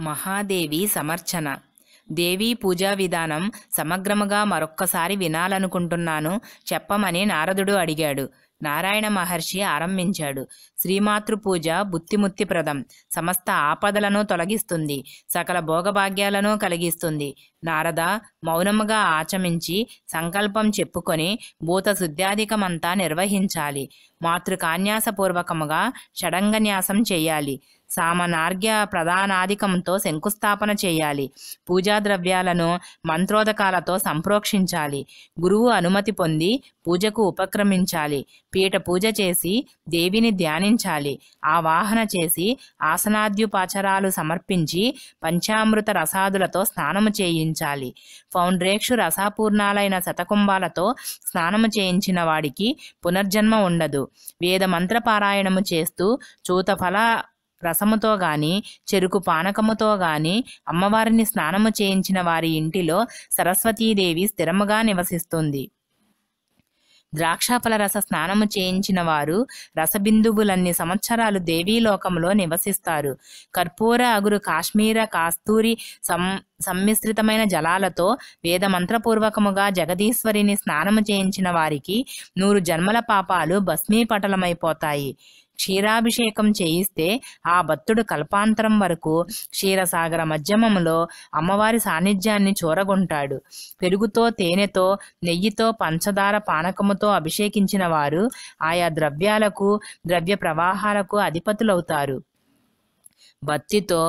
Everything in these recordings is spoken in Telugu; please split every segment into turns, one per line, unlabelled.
మహాదేవి సమర్చన దేవీ పూజా విధానం సమగ్రముగా మరొక్కసారి వినాలనుకుంటున్నాను చెప్పమని నారదుడు అడిగాడు నారాయణ మహర్షి ఆరంభించాడు శ్రీమాతృ పూజ బుత్తిముత్తిప్రదం సమస్త ఆపదలను తొలగిస్తుంది సకల భోగభాగ్యాలను కలిగిస్తుంది నారద మౌనముగా ఆచమించి సంకల్పం చెప్పుకొని భూత శుద్ధ్యాధికమంతా నిర్వహించాలి మాతృకాన్యాసపూర్వకముగా షడంగన్యాసం చేయాలి సామనార్ఘ్య ప్రధానాధికంతో శంకుస్థాపన చేయాలి పూజా ద్రవ్యాలను మంత్రోదకాలతో సంప్రోక్షించాలి గురువు అనుమతి పొంది పూజకు ఉపక్రమించాలి పీట పూజ చేసి దేవిని ధ్యానించాలి ఆవాహన చేసి ఆసనాద్యుపాచరాలు సమర్పించి పంచామృత రసాదులతో స్నానము చేయించాలి ఫౌండ్రేక్షు రసాపూర్ణాలైన శతకుంభాలతో స్నానము చేయించిన వాడికి పునర్జన్మ ఉండదు వేద మంత్రపారాయణము చేస్తూ చూతఫల రసముతో గాని చెరుకు పానకముతో గాని అమ్మవారిని స్నానము చేయించిన వారి ఇంటిలో సరస్వతీదేవి స్థిరముగా నివసిస్తుంది ద్రాక్షాఫల రస స్నానము చేయించిన వారు రసబిందువులన్ని సంవత్సరాలు దేవీలోకములో నివసిస్తారు కర్పూర అగురు కాశ్మీర కాస్తూరి సం సమ్మిశ్రితమైన జలాలతో వేద మంత్రపూర్వకముగా జగదీశ్వరిని స్నానము చేయించిన వారికి నూరు జన్మల పాపాలు భస్మీపటలమైపోతాయి క్షీరాభిషేకం చేయిస్తే ఆ భక్తుడు కల్పాంతరం వరకు క్షీరసాగర మధ్యమములో అమ్మవారి సాన్నిధ్యాన్ని చూరగొంటాడు పెరుగుతో తేనెతో నెయ్యితో పంచదార పానకముతో అభిషేకించిన వారు ఆయా ద్రవ్యాలకు ద్రవ్య ప్రవాహాలకు అధిపతులవుతారు భక్తితో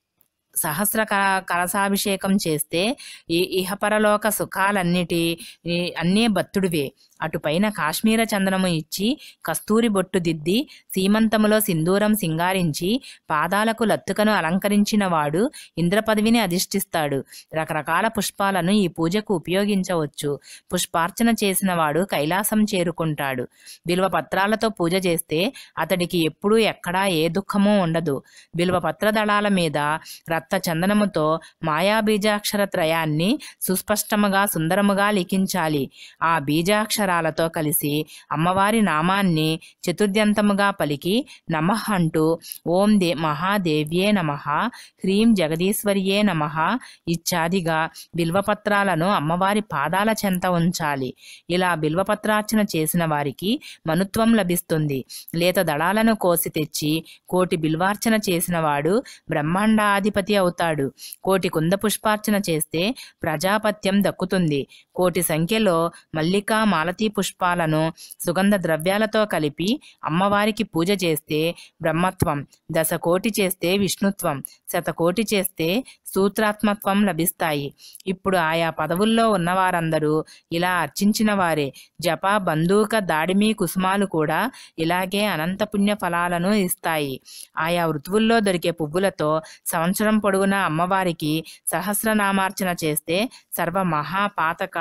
సహస్ర క- కలశాభిషేకం చేస్తే ఈ ఇహపరలోక సుఖాలన్నిటి ఈ అన్నీ భక్తుడివే అటుపైన కాశ్మీర చందనము ఇచ్చి కస్తూరి బొట్టు దిద్ది సీమంతములో సింధూరం సింగారించి పాదాలకు లత్తుకను అలంకరించిన వాడు ఇంద్ర పదవిని అధిష్ఠిస్తాడు రకరకాల పుష్పాలను ఈ పూజకు ఉపయోగించవచ్చు పుష్పార్చన చేసిన వాడు కైలాసం చేరుకుంటాడు బిల్వ పత్రాలతో పూజ చేస్తే అతడికి ఎప్పుడూ ఎక్కడా ఏ దుఃఖమూ ఉండదు బిల్వ పత్ర దళాల మీద రక్త చందనముతో మాయా బీజాక్షర త్రయాన్ని సుస్పష్టముగా సుందరముగా లిఖించాలి ఆ బీజాక్షరాలతో కలిసి అమ్మవారి నామాన్ని చతుర్ద్యంతముగా పలికి నమః అంటూ ఓం దే మహాదేవ్యే నమ హ్రీం జగదీశ్వర్యే నమ ఇత్యాదిగా బిల్వపత్రాలను అమ్మవారి పాదాల చెంత ఉంచాలి ఇలా బిల్వపత్రార్చన చేసిన వారికి మనుత్వం లభిస్తుంది లేత దళాలను కోసి తెచ్చి కోటి బిల్వార్చన చేసిన వాడు బ్రహ్మాండాధిపతి అవుతాడు కోటి కుంద పుష్పార్చన చేస్తే ప్రజాపత్యం దక్కుతుంది కోటి సంఖ్యలో మల్లికా మాలతీ పుష్పాలను సుగంధ ద్రవ్యాలతో కలిపి అమ్మవారికి పూజ చేస్తే బ్రహ్మత్వం దశ కోటి చేస్తే విష్ణుత్వం శతకోటి చేస్తే సూత్రాత్మత్వం లభిస్తాయి ఇప్పుడు ఆయా పదవుల్లో ఉన్నవారందరూ ఇలా అర్చించిన వారే జప బంధూక దాడిమి కుసుమాలు కూడా ఇలాగే అనంత పుణ్య ఫలాలను ఇస్తాయి ఆయా ఋతువుల్లో దొరికే పువ్వులతో సంవత్సరం పొడవునా అమ్మవారికి సహస్రనామార్చన చేస్తే సర్వ మహాపాతక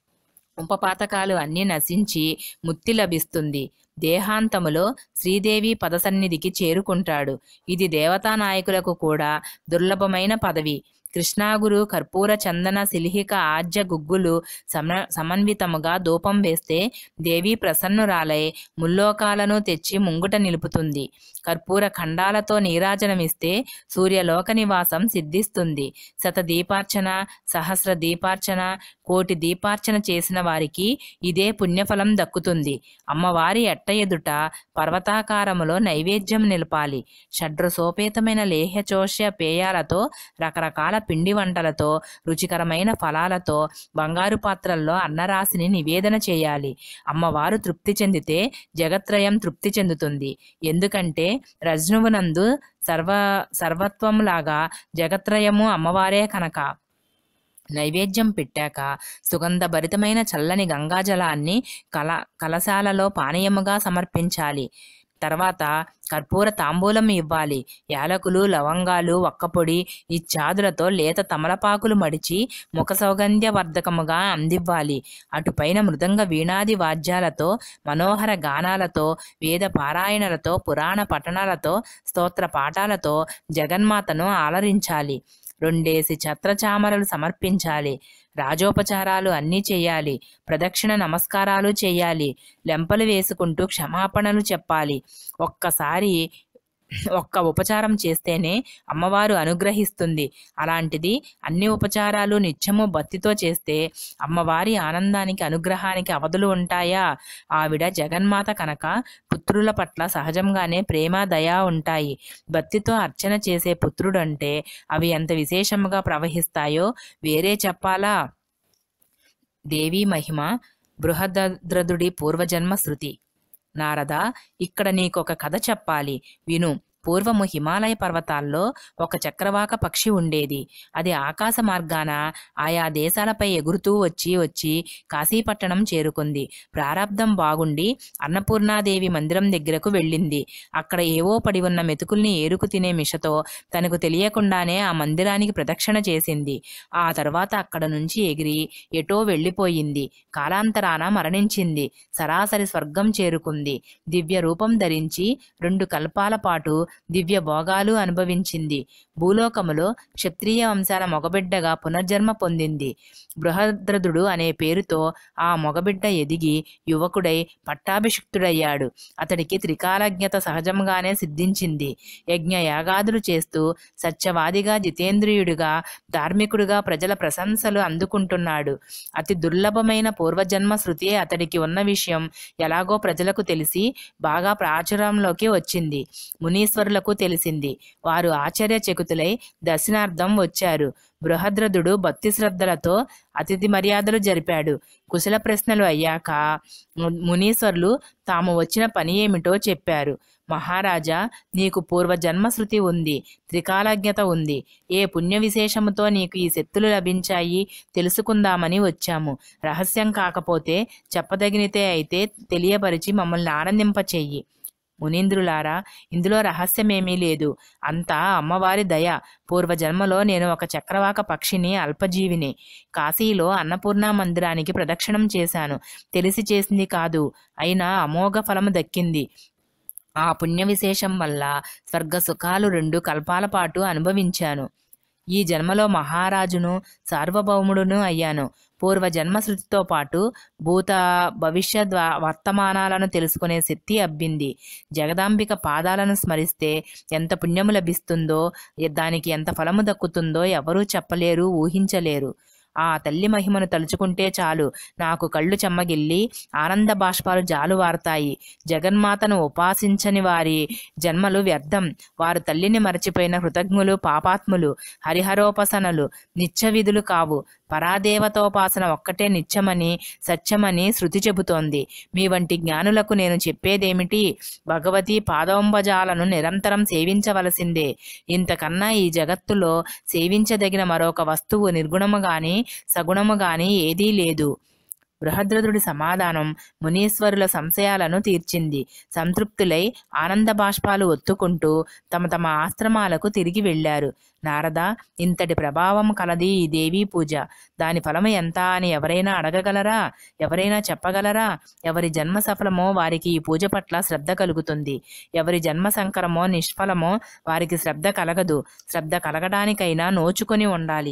ఉపపాతకాలు అన్నీ నశించి ముక్తి లభిస్తుంది దేహాంతములో శ్రీదేవి పదసన్నిధికి చేరుకుంటాడు ఇది దేవతా నాయకులకు కూడా దుర్లభమైన పదవి కృష్ణాగురు కర్పూర చందన సిలిహిక ఆజ్య గుగ్గులు సమ సమన్వితముగా ధూపం వేస్తే దేవి ప్రసన్నురాలై ముల్లోకాలను తెచ్చి ముంగుట నిలుపుతుంది కర్పూర ఖండాలతో నీరాజనమిస్తే సూర్యలోక నివాసం సిద్ధిస్తుంది శత దీపార్చన సహస్ర దీపార్చన కోటి దీపార్చన చేసిన వారికి ఇదే పుణ్యఫలం దక్కుతుంది అమ్మవారి ఎట్ట ఎదుట పర్వతాకారములో నైవేద్యం నిలపాలి షడ్రసోపేతమైన లేహ్యచోష్య పేయాలతో రకరకాల పిండి వంటలతో రుచికరమైన ఫలాలతో బంగారు పాత్రల్లో అన్నరాశిని నివేదన చేయాలి అమ్మవారు తృప్తి చెందితే జగత్రయం తృప్తి చెందుతుంది ఎందుకంటే రజ్నువునందు సర్వ సర్వత్వంలాగా జగత్రయము అమ్మవారే కనుక నైవేద్యం పెట్టాక సుగంధభరితమైన చల్లని గంగాజలాన్ని కల కలశాలలో పానీయముగా సమర్పించాలి తర్వాత కర్పూర తాంబూలం ఇవ్వాలి యాలకులు లవంగాలు ఒక్కపొడి ఇత్యాదులతో లేత తమలపాకులు మడిచి ముఖ సౌగంధ్యవర్ధకముగా అందివ్వాలి అటుపైన మృదంగ వీణాది వాద్యాలతో మనోహర గానాలతో వేద పారాయణలతో పురాణ పఠనాలతో స్తోత్ర పాఠాలతో జగన్మాతను ఆలరించాలి రెండేసి ఛత్రచామరలు సమర్పించాలి రాజోపచారాలు అన్నీ చేయాలి ప్రదక్షిణ నమస్కారాలు చేయాలి లెంపలు వేసుకుంటూ క్షమాపణలు చెప్పాలి ఒక్కసారి ఒక్క ఉపచారం చేస్తేనే అమ్మవారు అనుగ్రహిస్తుంది అలాంటిది అన్ని ఉపచారాలు నిత్యము భక్తితో చేస్తే అమ్మవారి ఆనందానికి అనుగ్రహానికి అవధులు ఉంటాయా ఆవిడ జగన్మాత కనుక పుత్రుల పట్ల సహజంగానే ప్రేమ దయ ఉంటాయి భక్తితో అర్చన చేసే పుత్రుడంటే అవి ఎంత విశేషముగా ప్రవహిస్తాయో వేరే చెప్పాలా దేవీ మహిమ బృహద్రదుడి పూర్వజన్మ శృతి నారద ఇక్కడ నీకొక కథ చెప్పాలి విను పూర్వము హిమాలయ పర్వతాల్లో ఒక చక్రవాక పక్షి ఉండేది అది ఆకాశ మార్గాన ఆయా దేశాలపై ఎగురుతూ వచ్చి వచ్చి కాశీపట్టణం చేరుకుంది ప్రారంధం బాగుండి అన్నపూర్ణాదేవి మందిరం దగ్గరకు వెళ్ళింది అక్కడ ఏవో పడి ఉన్న మెతుకుల్ని ఏరుకు తినే మిషతో తనకు తెలియకుండానే ఆ మందిరానికి ప్రదక్షిణ చేసింది ఆ తర్వాత అక్కడ నుంచి ఎగిరి ఎటో వెళ్ళిపోయింది కాలాంతరాన మరణించింది సరాసరి స్వర్గం చేరుకుంది దివ్య రూపం ధరించి రెండు కల్పాల పాటు దివ్య భోగాలు అనుభవించింది భూలోకములో క్షత్రియ వంశాల మొగబిడ్డగా పునర్జన్మ పొందింది బృహద్రథుడు అనే పేరుతో ఆ మొగబిడ్డ ఎదిగి యువకుడై పట్టాభిషిక్తుడయ్యాడు అతడికి త్రికాలజ్ఞత సహజంగానే సిద్ధించింది యజ్ఞ యాగాదులు చేస్తూ సత్యవాదిగా జితేంద్రియుడిగా ధార్మికుడిగా ప్రజల ప్రశంసలు అందుకుంటున్నాడు అతి దుర్లభమైన పూర్వజన్మ శృతి అతడికి ఉన్న విషయం ఎలాగో ప్రజలకు తెలిసి బాగా ప్రాచుర్యంలోకి వచ్చింది మునీశ్వరులకు తెలిసింది వారు ఆశ్చర్యచకితులై దర్శనార్థం వచ్చారు బృహద్రథుడు భక్తి శ్రద్ధలతో అతిథి మర్యాదలు జరిపాడు కుశల ప్రశ్నలు అయ్యాక ము- మునీశ్వరులు తాము వచ్చిన పని ఏమిటో చెప్పారు మహారాజా నీకు పూర్వజన్మ శృతి ఉంది త్రికాలజ్ఞత ఉంది ఏ పుణ్య విశేషముతో నీకు ఈ శక్తులు లభించాయి తెలుసుకుందామని వచ్చాము రహస్యం కాకపోతే చెప్పదగినతే అయితే తెలియపరిచి మమ్మల్ని ఆనందింపచెయ్యి మునీంద్రులారా ఇందులో రహస్యమేమీ లేదు అంతా అమ్మవారి దయ పూర్వజన్మలో నేను ఒక చక్రవాక పక్షిని అల్పజీవిని కాశీలో అన్నపూర్ణ మందిరానికి ప్రదక్షిణం చేశాను తెలిసి చేసింది కాదు అయినా అమోఘ ఫలము దక్కింది ఆ పుణ్య విశేషం వల్ల స్వర్గ సుఖాలు రెండు కల్పాల పాటు అనుభవించాను ఈ జన్మలో మహారాజును సార్వభౌముడును అయ్యాను పూర్వ జన్మ శృతితో పాటు భూత భవిష్యత్ వ- వర్తమానాలను తెలుసుకునే శక్తి అబ్బింది జగదాంబిక పాదాలను స్మరిస్తే ఎంత పుణ్యము లభిస్తుందో ఎ- దానికి ఎంత ఫలము దక్కుతుందో ఎవరూ చెప్పలేరు ఊహించలేరు ఆ తల్లి మహిమను తలుచుకుంటే చాలు నాకు కళ్ళు చెమ్మగిల్లి ఆనంద బాష్పాలు జాలువారుతాయి జగన్మాతను ఉపాసించని వారి జన్మలు వ్యర్థం వారు తల్లిని మరచిపోయిన కృతజ్ఞులు పాపాత్ములు హరిహరోపాసనలు నిత్య విధులు కావు పరాదేవతోపాసన ఒక్కటే నిత్యమని సత్యమని శృతి చెబుతోంది మీ వంటి జ్ఞానులకు నేను చెప్పేదేమిటి భగవతి పాదోంబజాలను నిరంతరం సేవించవలసిందే ఇంతకన్నా ఈ జగత్తులో సేవించదగిన మరొక వస్తువు నిర్గుణము గాని సగుణము గాని ఏదీ లేదు బృహద్రథుడి సమాధానం మునీశ్వరుల సంశయాలను తీర్చింది సంతృప్తులై ఆనంద బాష్పాలు ఒత్తుకుంటూ తమ తమ ఆశ్రమాలకు తిరిగి వెళ్ళారు నారద ఇంతటి ప్రభావం కలది ఈ దేవీ పూజ దాని ఫలము ఎంత అని ఎవరైనా అడగగలరా ఎవరైనా చెప్పగలరా ఎవరి జన్మ సఫలమో వారికి ఈ పూజ పట్ల శ్రద్ధ కలుగుతుంది ఎవరి జన్మ సంకరమో నిష్ఫలమో వారికి శ్రద్ధ కలగదు శ్రద్ధ కలగడానికైనా నోచుకొని ఉండాలి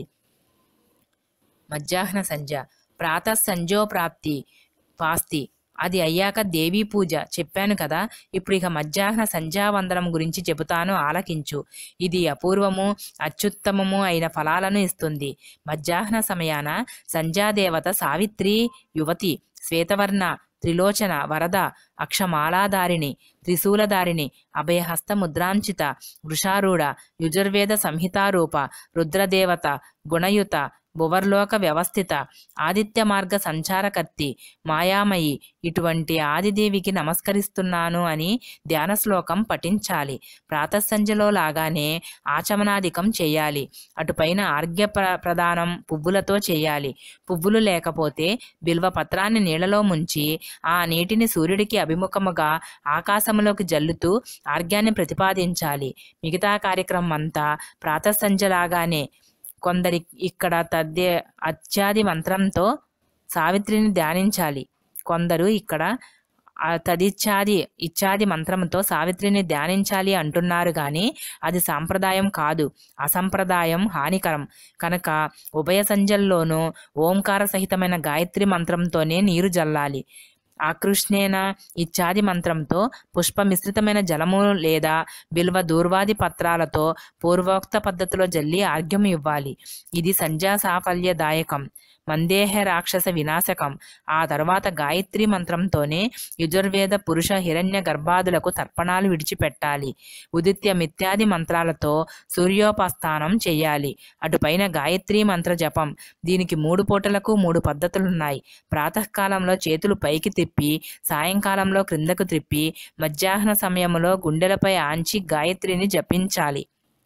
మధ్యాహ్న సంధ్య ప్రాతః సంజో ప్రాప్తి పాస్తి అది అయ్యాక దేవీ పూజ చెప్పాను కదా ఇప్పుడు ఇక మధ్యాహ్న సంధ్యావందనం గురించి చెబుతాను ఆలకించు ఇది అపూర్వము అత్యుత్తమము అయిన ఫలాలను ఇస్తుంది మధ్యాహ్న సమయాన సంధ్యాదేవత సావిత్రి యువతి శ్వేతవర్ణ త్రిలోచన వరద అక్షమాలాధారిణి త్రిశూలధారిణి అభయహస్త ముద్రాంచిత వృషారూఢ యుజుర్వేద సంహితారూప రుద్రదేవత గుణయుత భువర్లోక వ్యవస్థిత ఆదిత్య మార్గ సంచారకర్తి మాయామయి ఇటువంటి ఆదిదేవికి నమస్కరిస్తున్నాను అని ధ్యాన శ్లోకం పఠించాలి ప్రాతస్సంజలో లాగానే ఆచమనాధికం చేయాలి అటుపైన ఆర్ఘ్య ప్ర ప్రదానం పువ్వులతో చేయాలి పువ్వులు లేకపోతే బిల్వ పత్రాన్ని నీళ్లలో ముంచి ఆ నీటిని సూర్యుడికి అభిముఖముగా ఆకాశంలోకి జల్లుతూ ఆర్ఘ్యాన్ని ప్రతిపాదించాలి మిగతా కార్యక్రమం అంతా ప్రాతస్సంజలాగానే కొందరి ఇక్కడ తద్దే అత్యాది మంత్రంతో సావిత్రిని ధ్యానించాలి కొందరు ఇక్కడ ఆ తదిచ్చాది ఇచ్చాది మంత్రంతో సావిత్రిని ధ్యానించాలి అంటున్నారు కానీ అది సాంప్రదాయం కాదు అసంప్రదాయం హానికరం కనుక ఉభయ సంజల్లోనూ ఓంకార సహితమైన గాయత్రి మంత్రంతోనే నీరు జల్లాలి ఆకృష్ణేన ఇత్యాది మంత్రంతో పుష్పమిశ్రితమైన జలము లేదా బిల్వ దూర్వాది పత్రాలతో పూర్వోక్త పద్ధతిలో జల్లి ఆర్ఘ్యం ఇవ్వాలి ఇది సంధ్యా సాఫల్యదాయకం మందేహ రాక్షస వినాశకం ఆ తర్వాత గాయత్రి మంత్రంతోనే యజుర్వేద పురుష హిరణ్య గర్భాదులకు తర్పణాలు విడిచిపెట్టాలి ఉదిత్య మిత్యాది మంత్రాలతో సూర్యోపస్థానం చెయ్యాలి అటుపైన గాయత్రి మంత్ర జపం దీనికి మూడు పూటలకు మూడు పద్ధతులున్నాయి ప్రాతకాలంలో చేతులు పైకి తిప్పి సాయంకాలంలో క్రిందకు త్రిప్పి మధ్యాహ్న సమయంలో గుండెలపై ఆంచి గాయత్రిని జపించాలి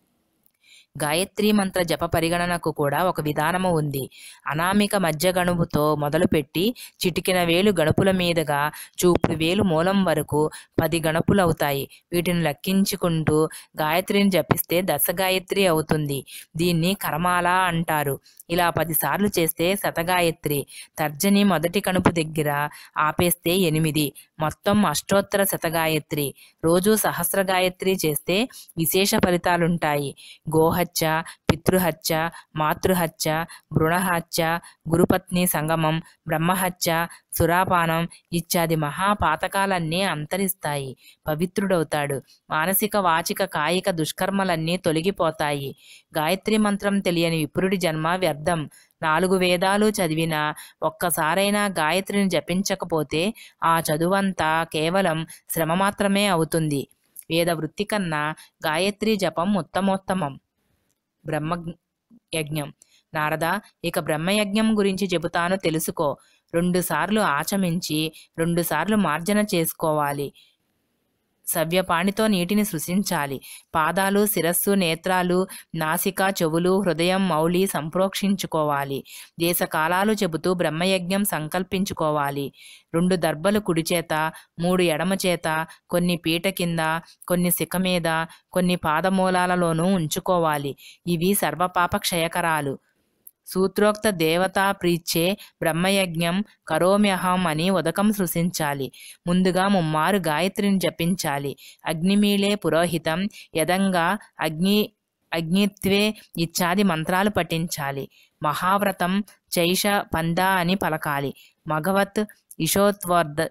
గాయత్రి మంత్ర జప పరిగణనకు కూడా ఒక విధానము ఉంది అనామిక మధ్య గణుపుతో మొదలుపెట్టి చిటికిన వేలు గణుపుల మీదుగా చూపుడు వేలు మూలం వరకు పది గణపులు అవుతాయి వీటిని లెక్కించుకుంటూ గాయత్రిని జపిస్తే దశ గాయత్రి అవుతుంది దీన్ని కరమాల అంటారు ఇలా పదిసార్లు చేస్తే శతగాయత్రి తర్జని మొదటి కణుపు దగ్గర ఆపేస్తే ఎనిమిది మొత్తం అష్టోత్తర శతగాయత్రి రోజు సహస్ర గాయత్రి చేస్తే విశేష ఫలితాలుంటాయి గోహత్య పితృహత్య మాతృహత్య భ్రూణహత్య గురుపత్ని సంగమం బ్రహ్మహత్య సురాపానం ఇత్యాది మహాపాతకాలన్నీ అంతరిస్తాయి పవిత్రుడవుతాడు మానసిక వాచిక కాయిక దుష్కర్మలన్నీ తొలగిపోతాయి గాయత్రి మంత్రం తెలియని విపురుడి జన్మ వ్యర్థం నాలుగు వేదాలు చదివినా ఒక్కసారైనా గాయత్రిని జపించకపోతే ఆ చదువంతా కేవలం శ్రమ మాత్రమే అవుతుంది వేద వృత్తి కన్నా గాయత్రి జపం ఉత్తమోత్తమం బ్రహ్మ యజ్ఞం నారద ఇక బ్రహ్మయజ్ఞం గురించి చెబుతాను తెలుసుకో రెండుసార్లు ఆచమించి రెండుసార్లు మార్జన చేసుకోవాలి సవ్యపాణితో నీటిని సృశించాలి పాదాలు శిరస్సు నేత్రాలు నాసిక చెవులు హృదయం మౌలి సంప్రోక్షించుకోవాలి దేశకాలాలు చెబుతూ బ్రహ్మయజ్ఞం సంకల్పించుకోవాలి రెండు దర్బలు కుడి చేత మూడు ఎడమ చేత కొన్ని పీట కింద కొన్ని శిఖ మీద కొన్ని పాదమూలాలలోనూ ఉంచుకోవాలి ఇవి సర్వపాప క్షయకరాలు సూత్రోక్త దేవతా ప్రీచ్చే బ్రహ్మయజ్ఞం కరోమ్యహం అని ఉదకం సృశించాలి ముందుగా ముమ్మారు గాయత్రిని జపించాలి అగ్నిమీళే పురోహితం యదంగా అగ్ని అగ్నిత్వే ఇత్యాది మంత్రాలు పఠించాలి మహావ్రతం చైష పందా అని పలకాలి మగవత్ ఇషోత్వర్ధ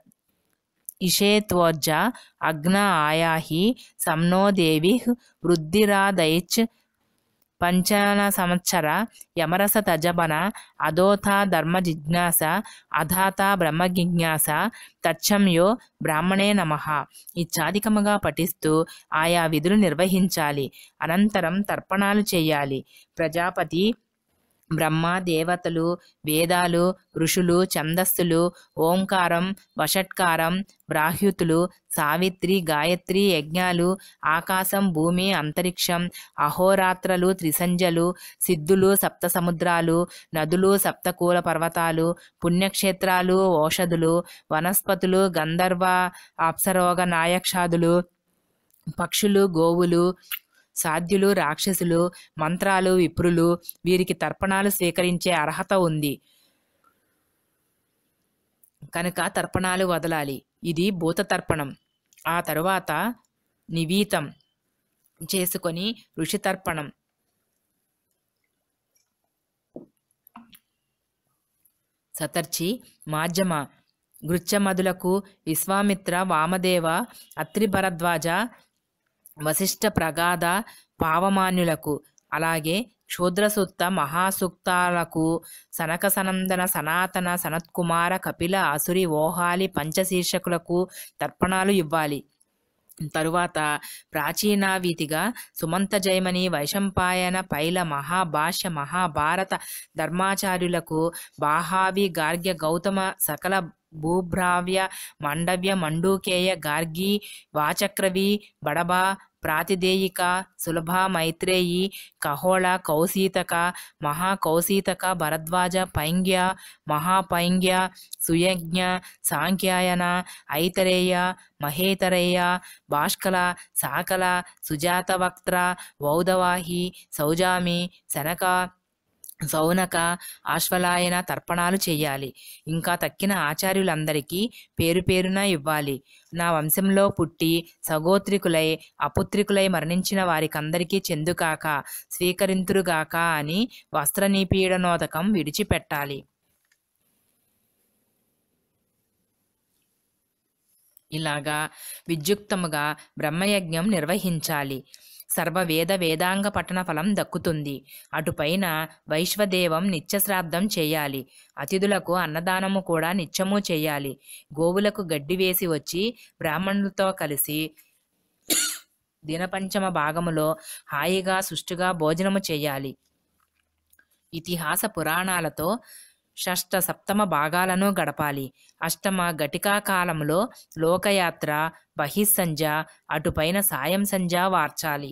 ఇషేత్వోర్జ అగ్న ఆయాహి సమ్నో దేవి వృద్ధిరాదైచ్ పంచన సంవత్సర యమరస తజబన అధోత ధర్మ జిజ్ఞాస అధాత బ్రహ్మ జిజ్ఞాస తచ్చంయో బ్రాహ్మణే నమ ఇత్యాధికముగా పఠిస్తూ ఆయా విధులు నిర్వహించాలి అనంతరం తర్పణాలు చేయాలి ప్రజాపతి బ్రహ్మ దేవతలు వేదాలు ఋషులు ఛందస్సులు ఓంకారం వషట్కారం బ్రాహ్యుతులు సావిత్రి గాయత్రి యజ్ఞాలు ఆకాశం భూమి అంతరిక్షం అహోరాత్రలు త్రిసంజలు సిద్ధులు సప్త సముద్రాలు నదులు సప్తకూల పర్వతాలు పుణ్యక్షేత్రాలు ఓషధులు వనస్పతులు గంధర్వ అప్సరోగ నాయక్షాదులు పక్షులు గోవులు సాధ్యులు రాక్షసులు మంత్రాలు విప్రులు వీరికి తర్పణాలు స్వీకరించే అర్హత ఉంది కనుక తర్పణాలు వదలాలి ఇది భూత తర్పణం ఆ తరువాత నివీతం చేసుకొని ఋషి తర్పణం సతర్చి మాధ్యమ గృచ్చమదులకు విశ్వామిత్ర వామదేవ అత్రి భరద్వాజ వశిష్ఠ ప్రగాధ పావమాన్యులకు అలాగే క్షూద్రసూక్త మహాసూక్తాలకు సనక సనందన సనాతన సనత్కుమార కపిల అసురి ఓహాలి పంచశీర్షకులకు తర్పణాలు ఇవ్వాలి తరువాత ప్రాచీనావీతిగా సుమంత జయమని వైశంపాయన పైల మహాభాష్య మహాభారత ధర్మాచార్యులకు బాహావి గార్గ్య గౌతమ సకల భూభ్రావ్య మండవ్య మండూకేయ గార్గి వాచక్రవి బడబా ప్రాతిదేయిక సులభ మైత్రేయి కహోళ కౌశీతక మహాకౌశీతక భరద్వాజ పైంగ్య మహాపైంగ్య సుయజ్ఞ సాంఖ్యాయన ఐతరేయ మహేతరేయ భాష్కల సాకల సుజాతవక్త్ర వౌదవాహి సౌజామి శనక సౌనక ఆశ్వలాయన తర్పణాలు చేయాలి ఇంకా తక్కిన ఆచార్యులందరికీ పేరు పేరున ఇవ్వాలి నా వంశంలో పుట్టి సగోత్రికులై అపుత్రికులై మరణించిన వారికందరికీ చెందుకాక స్వీకరింతురుగాక అని వస్త్రనీపీడనోదకం విడిచిపెట్టాలి ఇలాగా విద్యుక్తముగా బ్రహ్మయజ్ఞం నిర్వహించాలి సర్వవేద వేదాంగ పఠన ఫలం దక్కుతుంది అటుపైన వైశ్వదేవం నిత్యశ్రాద్ధం చేయాలి అతిథులకు అన్నదానము కూడా నిత్యము చేయాలి గోవులకు గడ్డి వేసి వచ్చి బ్రాహ్మణులతో కలిసి దినపంచమ భాగములో హాయిగా సుష్టుగా భోజనము చేయాలి ఇతిహాస పురాణాలతో షష్ట సప్తమ భాగాలను గడపాలి అష్టమ ఘటికా కాలంలో లోకయాత్ర బహిస్సంజ అటుపైన సాయం సంజ వార్చాలి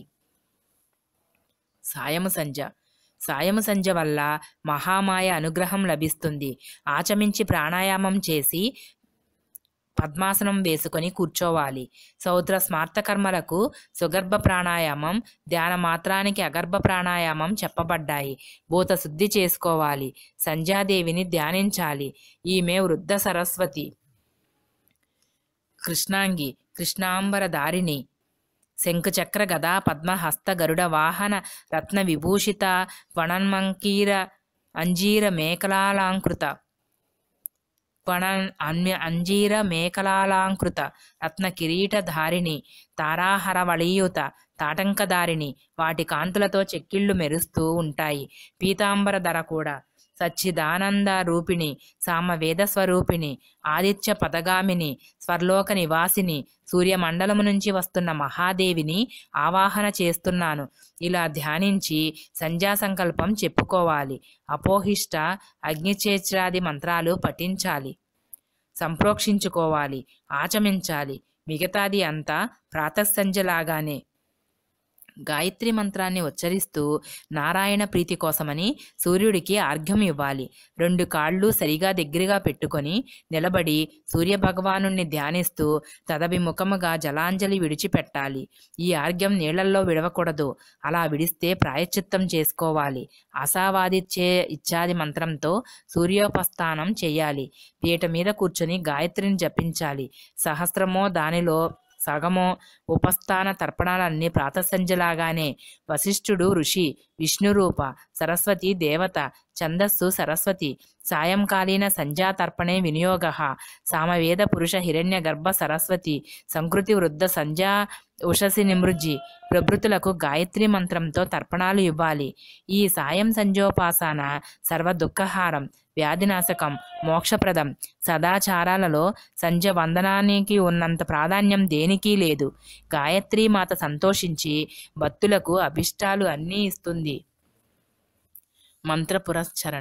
సాయము సంజ సాయము సంజ వల్ల మహామాయ అనుగ్రహం లభిస్తుంది ఆచమించి ప్రాణాయామం చేసి పద్మాసనం వేసుకొని కూర్చోవాలి సౌత్ర స్మార్త కర్మలకు సుగర్భ ప్రాణాయామం ధ్యాన మాత్రానికి అగర్భ ప్రాణాయామం చెప్పబడ్డాయి భూత శుద్ధి చేసుకోవాలి సంధ్యాదేవిని ధ్యానించాలి ఈమె వృద్ధ సరస్వతి కృష్ణాంగి కృష్ణాంబర దారిణి శంఖచక్ర గదా పద్మహస్త గరుడ వాహన రత్న విభూషిత వణన్మంకీర అంజీర మేకలాలంకృత పణ అన్య అంజీర మేకలాలంకృత రత్న కిరీటధారిణి తారాహర వళీయుత తాటంకదారిణి వాటి కాంతులతో చెక్కిళ్ళు మెరుస్తూ ఉంటాయి పీతాంబర ధర కూడా సచ్చిదానంద రూపిణి సామవేద స్వరూపిణి ఆదిత్య పదగామిని స్వర్లోక నివాసిని సూర్యమండలము నుంచి వస్తున్న మహాదేవిని ఆవాహన చేస్తున్నాను ఇలా ధ్యానించి సంధ్యా సంకల్పం చెప్పుకోవాలి అపోహిష్ట అగ్నిచేత్రాది మంత్రాలు పఠించాలి సంప్రోక్షించుకోవాలి ఆచమించాలి మిగతాది అంతా ప్రాతస్సంజలాగానే గాయత్రి మంత్రాన్ని ఉచ్చరిస్తూ నారాయణ ప్రీతి కోసమని సూర్యుడికి ఆర్ఘ్యం ఇవ్వాలి రెండు కాళ్ళు సరిగా దగ్గరగా పెట్టుకొని నిలబడి సూర్యభగవాను ధ్యానిస్తూ తదభిముఖముగా జలాంజలి విడిచిపెట్టాలి ఈ ఆర్ఘ్యం నీళ్లల్లో విడవకూడదు అలా విడిస్తే ప్రాయశ్చిత్తం చేసుకోవాలి ఆశావాదిచ్చే ఇత్యాది మంత్రంతో సూర్యోపస్థానం చేయాలి పీట మీద కూర్చొని గాయత్రిని జపించాలి సహస్రమో దానిలో సగమో ఉపస్థాన తర్పణాలన్నీ ప్రాతసంజలాగానే వశిష్ఠుడు ఋషి విష్ణురూప సరస్వతి దేవత ఛందస్సు సరస్వతి సాయంకాలీన సంధ్యా తర్పణే వినియోగ సామవేద పురుష హిరణ్య గర్భ సరస్వతి సంకృతి వృద్ధ సంధ్యా ఉషసి నిమృజ్జి ప్రభృతులకు గాయత్రి మంత్రంతో తర్పణాలు ఇవ్వాలి ఈ సాయం సంజోపాసన సర్వ దుఃఖహారం వ్యాధినాశకం మోక్షప్రదం సదాచారాలలో సంధ్య వందనానికి ఉన్నంత ప్రాధాన్యం దేనికి లేదు గాయత్రి మాత సంతోషించి భక్తులకు అభిష్టాలు అన్నీ ఇస్తుంది మంత్ర పురస్చరణ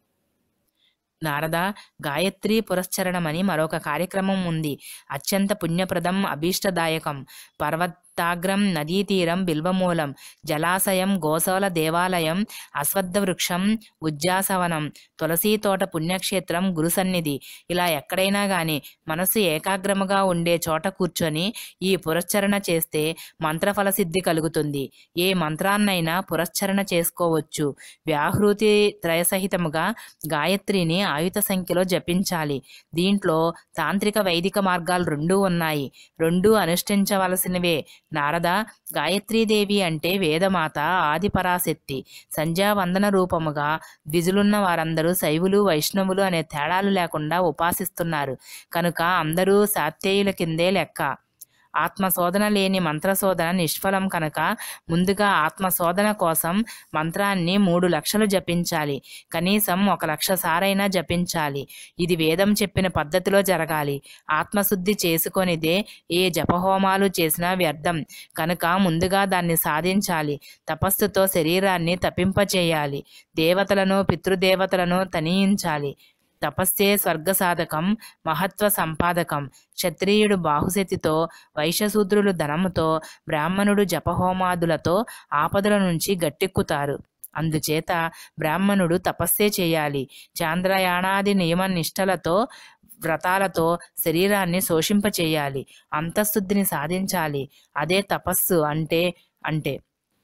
నారద గాయత్రి పురస్చరణమని మరొక కార్యక్రమం ఉంది అత్యంత పుణ్యప్రదం అభీష్టదాయకం పర్వతాగ్రం నదీతీరం బిల్వమూలం జలాశయం గోసోల దేవాలయం అశ్వత్థ వృక్షం ఉజ్జాసవనం తులసీ తోట పుణ్యక్షేత్రం గురు సన్నిధి ఇలా ఎక్కడైనా గాని మనసు ఏకాగ్రముగా ఉండే చోట కూర్చొని ఈ పురస్చరణ చేస్తే మంత్రఫల సిద్ధి కలుగుతుంది ఏ మంత్రాన్నైనా పురస్చరణ చేసుకోవచ్చు వ్యాహృతి త్రయసహితముగా గాయత్రిని ఆయుత సంఖ్యలో జపించాలి దీంట్లో తాంత్రిక వైదిక మార్గాలు రెండూ ఉన్నాయి రెండూ అనుష్ఠించవలసినవే నారద గాయత్రీదేవి అంటే వేదమాత ఆది పరాశక్తి సంధ్యావందన రూపముగా ద్విజులున్న వారందరూ శైవులు వైష్ణవులు అనే తేడాలు లేకుండా ఉపాసిస్తున్నారు కనుక అందరూ శాక్తేయుల కిందే లెక్క ఆత్మశోధన లేని మంత్రశోధన నిష్ఫలం కనుక ముందుగా ఆత్మశోధన కోసం మంత్రాన్ని మూడు లక్షలు జపించాలి కనీసం ఒక లక్ష సారైనా జపించాలి ఇది వేదం చెప్పిన పద్ధతిలో జరగాలి ఆత్మశుద్ధి చేసుకొనిదే ఏ జపహోమాలు చేసినా వ్యర్థం కనుక ముందుగా దాన్ని సాధించాలి తపస్సుతో శరీరాన్ని తపింపచేయాలి దేవతలను పితృదేవతలను తనియించాలి తపస్సే స్వర్గ సాధకం మహత్వ సంపాదకం క్షత్రియుడు బాహుశతితో వైశ్యశూద్రులు ధనముతో బ్రాహ్మణుడు జపహోమాదులతో ఆపదల నుంచి గట్టెక్కుతారు అందుచేత బ్రాహ్మణుడు తపస్సే చేయాలి చాంద్రయాణాది నియమ నిష్టలతో వ్రతాలతో శరీరాన్ని శోషింపచేయాలి అంతఃశుద్ధిని సాధించాలి అదే తపస్సు అంటే అంటే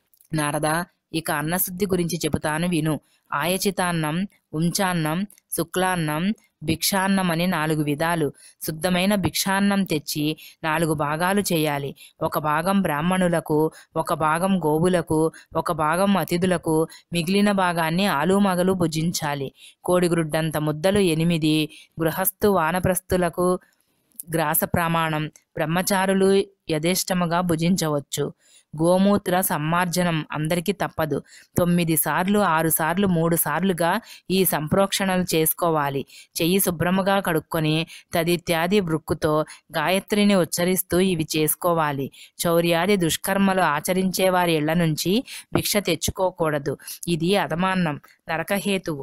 నారద ఇక అన్నశుద్ధి గురించి చెబుతాను విను ఆయచితాన్నం ఉంచాన్నం శుక్లాన్నం భిక్షాన్నం అని నాలుగు విధాలు శుద్ధమైన భిక్షాన్నం తెచ్చి నాలుగు భాగాలు చేయాలి ఒక భాగం బ్రాహ్మణులకు ఒక భాగం గోవులకు ఒక భాగం అతిథులకు మిగిలిన భాగాన్ని ఆలుమగలు భుజించాలి కోడిగ్రుడ్డంత ముద్దలు ఎనిమిది గృహస్థు వానప్రస్థులకు గ్రాస ప్రమాణం బ్రహ్మచారులు యథేష్టముగా భుజించవచ్చు గోమూత్ర సమ్మార్జనం అందరికీ తప్పదు తొమ్మిది సార్లు ఆరు సార్లు మూడు సార్లుగా ఈ సంప్రోక్షణలు చేసుకోవాలి చెయ్యి శుభ్రముగా కడుక్కొని తదిత్యాది వృక్కుతో గాయత్రిని ఉచ్చరిస్తూ ఇవి చేసుకోవాలి చౌర్యాది దుష్కర్మలు ఆచరించే వారి ఇళ్ల నుంచి భిక్ష తెచ్చుకోకూడదు ఇది అధమాన్నం నరకహేతువు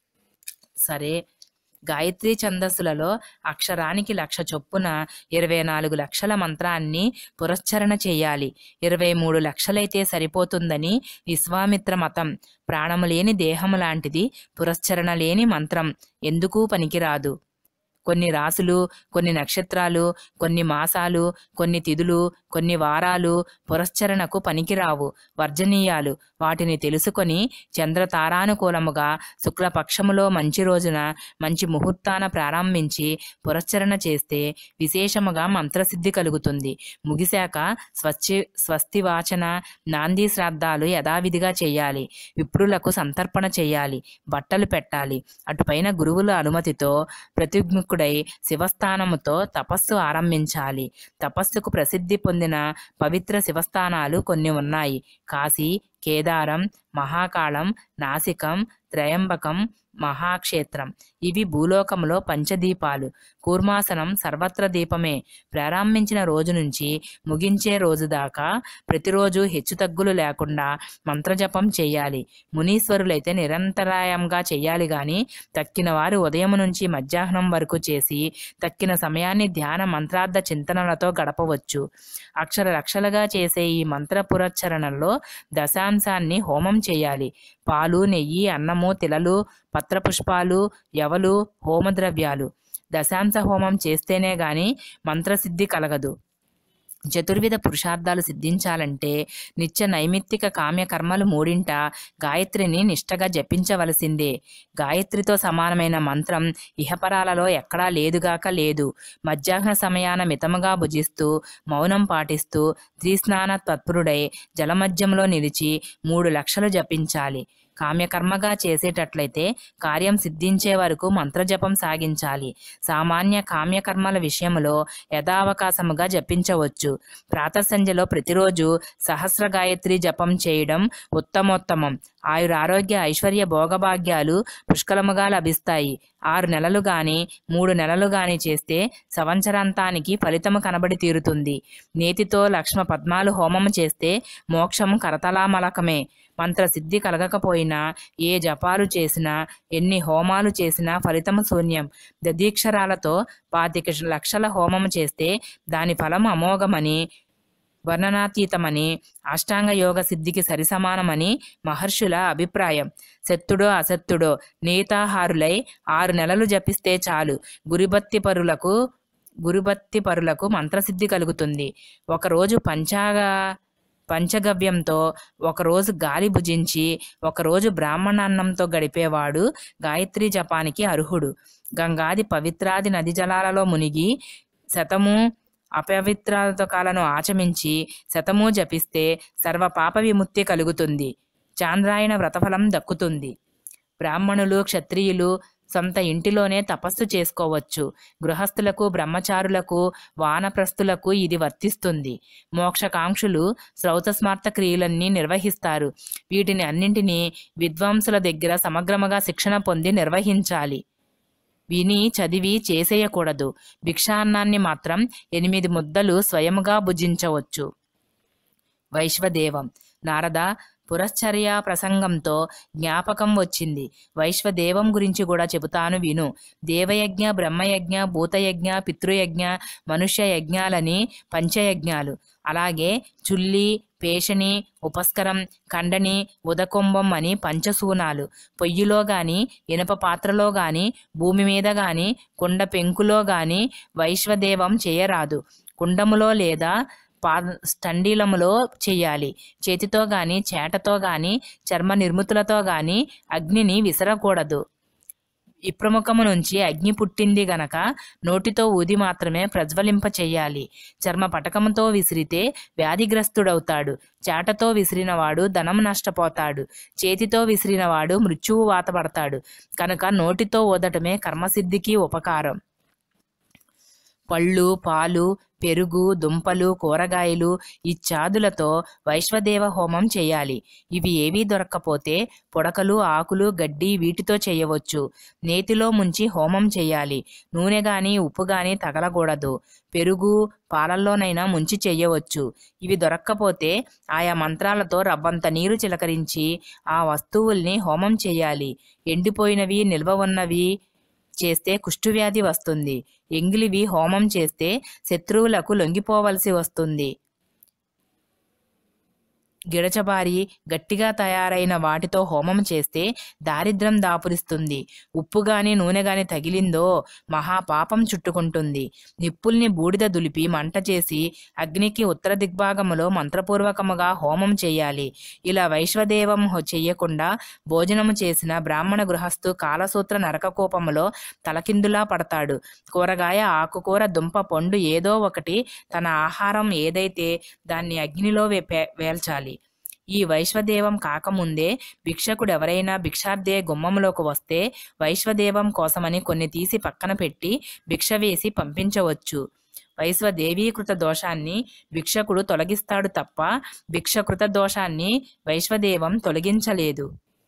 సరే గాయత్రి ఛందస్సులలో అక్షరానికి లక్ష చొప్పున ఇరవై నాలుగు లక్షల మంత్రాన్ని పురశ్చరణ చేయాలి ఇరవై మూడు లక్షలైతే సరిపోతుందని విశ్వామిత్ర మతం ప్రాణము లేని దేహము లాంటిది పురశ్చరణ లేని మంత్రం ఎందుకు పనికిరాదు కొన్ని రాసులు కొన్ని నక్షత్రాలు కొన్ని మాసాలు కొన్ని తిథులు కొన్ని వారాలు పురశ్చరణకు పనికిరావు వర్జనీయాలు వాటిని తెలుసుకొని చంద్రతారానుకూలముగా శుక్లపక్షములో మంచి రోజున మంచి ముహూర్తాన ప్రారంభించి పురశ్చరణ చేస్తే విశేషముగా మంత్రసిద్ధి కలుగుతుంది ముగిశాక స్వస్తి స్వస్తి వాచన నాంది శ్రాద్ధాలు యథావిధిగా చేయాలి విప్రులకు సంతర్పణ చేయాలి బట్టలు పెట్టాలి అటుపైన గురువుల అనుమతితో ప్రతిజ్ఞుకుడై శివస్థానముతో తపస్సు ఆరంభించాలి తపస్సుకు ప్రసిద్ధి పొందిన పవిత్ర శివస్థానాలు కొన్ని ఉన్నాయి కాశీ కేదారం మహాకాళం నాసికం త్రయంబకం మహాక్షేత్రం ఇవి భూలోకంలో పంచదీపాలు కూర్మాసనం సర్వత్ర దీపమే ప్రారంభించిన రోజు నుంచి ముగించే రోజు దాకా ప్రతిరోజు హెచ్చుతగ్గులు లేకుండా మంత్రజపం చేయాలి మునీశ్వరులైతే నిరంతరాయంగా చేయాలి గాని తక్కిన వారు ఉదయం నుంచి మధ్యాహ్నం వరకు చేసి తక్కిన సమయాన్ని ధ్యాన మంత్రార్థ చింతనలతో గడపవచ్చు అక్షర లక్షలుగా చేసే ఈ మంత్ర పురచ్చరణలో దశాంశాన్ని హోమం చేయాలి పాలు నెయ్యి అన్నము తిలలు పత్రపుష్పాలు యవలు హోమద్రవ్యాలు దశాంశ హోమం చేస్తేనే గాని మంత్రసిద్ధి కలగదు చతుర్విధ పురుషార్థాలు సిద్ధించాలంటే నిత్య నైమిత్తిక కామ్య కర్మలు మూడింట గాయత్రిని నిష్టగా జపించవలసిందే గాయత్రితో సమానమైన మంత్రం ఇహపరాలలో ఎక్కడా లేదుగాక లేదు మధ్యాహ్న సమయాన మితముగా భుజిస్తూ మౌనం పాటిస్తూ త్రిస్నాన తత్పరుడై జలమధ్యంలో నిలిచి మూడు లక్షలు జపించాలి కామ్యకర్మగా చేసేటట్లయితే కార్యం సిద్ధించే వరకు మంత్రజపం సాగించాలి సామాన్య కామ్యకర్మల విషయంలో యథావకాశముగా జపించవచ్చు ప్రాతసంధ్యలో ప్రతిరోజు సహస్ర గాయత్రి జపం చేయడం ఉత్తమోత్తమం ఆయురారోగ్య ఐశ్వర్య భోగభాగ్యాలు పుష్కలముగా లభిస్తాయి ఆరు నెలలు గాని మూడు నెలలు గాని చేస్తే సంవత్సరాంతానికి ఫలితము కనబడి తీరుతుంది నేతితో లక్ష్మ పద్మాలు హోమము చేస్తే మోక్షం కరతలామలకమే మంత్రసిద్ధి కలగకపోయినా ఏ జపాలు చేసినా ఎన్ని హోమాలు చేసినా ఫలితము శూన్యం దదీక్షరాలతో పాతిక లక్షల హోమము చేస్తే దాని ఫలం అమోఘమని వర్ణనాతీతమని అష్టాంగ యోగ సిద్ధికి సరిసమానమని మహర్షుల అభిప్రాయం శత్తుడో అసత్తుడో నీతాహారులై ఆరు నెలలు జపిస్తే చాలు గురిబత్తి పరులకు గురుభక్తి పరులకు మంత్రసిద్ధి కలుగుతుంది ఒకరోజు పంచాగ పంచగవ్యంతో ఒకరోజు గాలి భుజించి ఒకరోజు బ్రాహ్మణాన్నంతో గడిపేవాడు గాయత్రి జపానికి అర్హుడు గంగాది పవిత్రాది నది జలాలలో మునిగి శతము అపవిత్రాతకాలను ఆచమించి శతము జపిస్తే సర్వ పాప విముక్తి కలుగుతుంది చాంద్రాయణ వ్రతఫలం దక్కుతుంది బ్రాహ్మణులు క్షత్రియులు సొంత ఇంటిలోనే తపస్సు చేసుకోవచ్చు గృహస్థులకు బ్రహ్మచారులకు వానప్రస్థులకు ఇది వర్తిస్తుంది మోక్షకాంక్షులు శ్రౌతస్మార్త క్రియలన్నీ నిర్వహిస్తారు వీటిని అన్నింటినీ విద్వాంసుల దగ్గర సమగ్రముగా శిక్షణ పొంది నిర్వహించాలి విని చదివి చేసేయకూడదు భిక్షాన్నాన్ని మాత్రం ఎనిమిది ముద్దలు స్వయముగా భుజించవచ్చు వైశ్వదేవం నారద పురశ్చర్య ప్రసంగంతో జ్ఞాపకం వచ్చింది వైశ్వదేవం గురించి కూడా చెబుతాను విను దేవయజ్ఞ బ్రహ్మయజ్ఞ భూతయజ్ఞ పితృయజ్ఞ మనుష్య యజ్ఞాలని పంచయజ్ఞాలు అలాగే చుల్లి పేషణి ఉపస్కరం కండని ఉదకుంభం అని పంచసూనాలు పొయ్యిలో గాని ఇనప పాత్రలో గాని భూమి మీద గాని కుండ పెంకులో గాని వైశ్వదేవం చేయరాదు కుండములో లేదా పా స్టండీలములో చెయ్యాలి చేతితో గాని చేటతో గాని చర్మ నిర్మితులతో గాని అగ్నిని విసరకూడదు ఇప్రముఖము నుంచి అగ్ని పుట్టింది గనక నోటితో ఊది మాత్రమే ప్రజ్వలింప చెయ్యాలి చర్మ పటకముతో విసిరితే వ్యాధిగ్రస్తుడవుతాడు చాటతో విసిరినవాడు ధనం నష్టపోతాడు చేతితో విసిరినవాడు మృత్యువు వాతపడతాడు కనుక నోటితో ఊదటమే కర్మసిద్ధికి ఉపకారం పళ్ళు పాలు పెరుగు దుంపలు కూరగాయలు ఇత్యాదులతో వైశ్వదేవ హోమం చేయాలి ఇవి ఏవీ దొరక్కపోతే పొడకలు ఆకులు గడ్డి వీటితో చేయవచ్చు నేతిలో ముంచి హోమం చేయాలి నూనె గాని ఉప్పు గాని తగలకూడదు పెరుగు పాలల్లోనైనా ముంచి చెయ్యవచ్చు ఇవి దొరక్కపోతే ఆయా మంత్రాలతో రవ్వంత నీరు చిలకరించి ఆ వస్తువుల్ని హోమం చేయాలి ఎండిపోయినవి నిల్వ ఉన్నవి చేస్తే కుష్ఠువ్యాధి వస్తుంది ఎంగిలివి హోమం చేస్తే శత్రువులకు లొంగిపోవలసి వస్తుంది గిడచబారి గట్టిగా తయారైన వాటితో హోమం చేస్తే దారిద్రం దాపురిస్తుంది ఉప్పు గాని నూనె గాని తగిలిందో మహాపాపం చుట్టుకుంటుంది నిప్పుల్ని బూడిద దులిపి మంట చేసి అగ్నికి ఉత్తర దిగ్భాగములో మంత్రపూర్వకముగా హోమం చేయాలి ఇలా వైశ్వదేవం హో- చెయ్యకుండా భోజనము చేసిన బ్రాహ్మణ గృహస్థు కాలసూత్ర నరకకోపములో తలకిందులా పడతాడు కూరగాయ ఆకుకూర దుంప పండు ఏదో ఒకటి తన ఆహారం ఏదైతే దాన్ని అగ్నిలో వే- పే- వేల్చాలి ఈ వైశ్వదేవం కాకముందే భిక్షకుడు ఎవరైనా భిక్షార్థే గుమ్మములోకి వస్తే వైశ్వదేవం కోసమని కొన్ని తీసి పక్కన పెట్టి భిక్ష వేసి పంపించవచ్చు వైశ్వదేవీకృత దోషాన్ని భిక్షకుడు తొలగిస్తాడు తప్ప భిక్షకృత దోషాన్ని వైశ్వదేవం తొలగించలేదు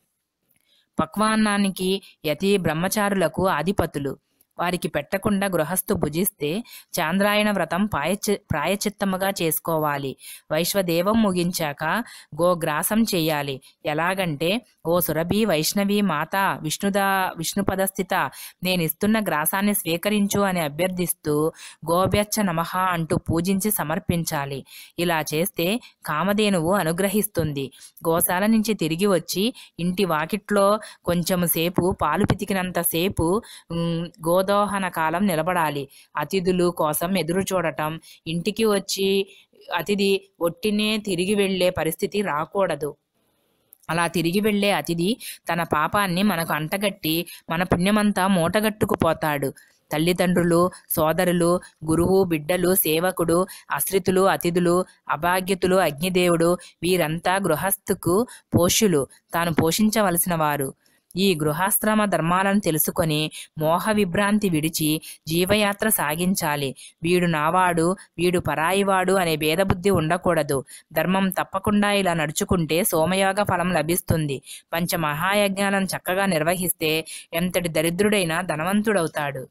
పక్వాన్నానికి యతి బ్రహ్మచారులకు ఆధిపతులు వారికి పెట్టకుండా గృహస్థు భుజిస్తే చాంద్రాయణ వ్రతం పాయచి ప్రాయచిత్తముగా చేసుకోవాలి వైశ్వదేవం ముగించాక గోగ్రాసం చేయాలి ఎలాగంటే ఓ సురభి వైష్ణవి మాత విష్ణుదా విష్ణుపదస్థిత నేను ఇస్తున్న గ్రాసాన్ని స్వీకరించు అని అభ్యర్థిస్తూ గోభ్యచ్చ నమః అంటూ పూజించి సమర్పించాలి ఇలా చేస్తే కామధేనువు అనుగ్రహిస్తుంది గోశాల నుంచి తిరిగి వచ్చి ఇంటి వాకిట్లో కొంచెం సేపు పాలు పితికినంత సేపు ఉమ్, గోదోహన కాలం నిలబడాలి అతిథులు కోసం ఎదురు చూడటం ఇంటికి వచ్చి అతిథి ఒట్టినే తిరిగి వెళ్ళే పరిస్థితి రాకూడదు అలా తిరిగి వెళ్ళే అతిథి తన పాపాన్ని మనకు అంటగట్టి మన పుణ్యమంతా మూటగట్టుకుపోతాడు తల్లిదండ్రులు సోదరులు గురువు బిడ్డలు సేవకుడు ఆశ్రితులు అతిథులు అభాగ్యతులు అగ్నిదేవుడు వీరంతా గృహస్థుకు పోషులు తాను పోషించవలసిన వారు ఈ గృహాశ్రమ ధర్మాలను తెలుసుకొని మోహ విభ్రాంతి విడిచి జీవయాత్ర సాగించాలి వీడు నావాడు వీడు పరాయివాడు అనే భేదబుద్ధి ఉండకూడదు ధర్మం తప్పకుండా ఇలా నడుచుకుంటే సోమయోగ ఫలం లభిస్తుంది పంచ మహాయజ్ఞాలను చక్కగా నిర్వహిస్తే ఎంతటి దరిద్రుడైనా ధనవంతుడవుతాడు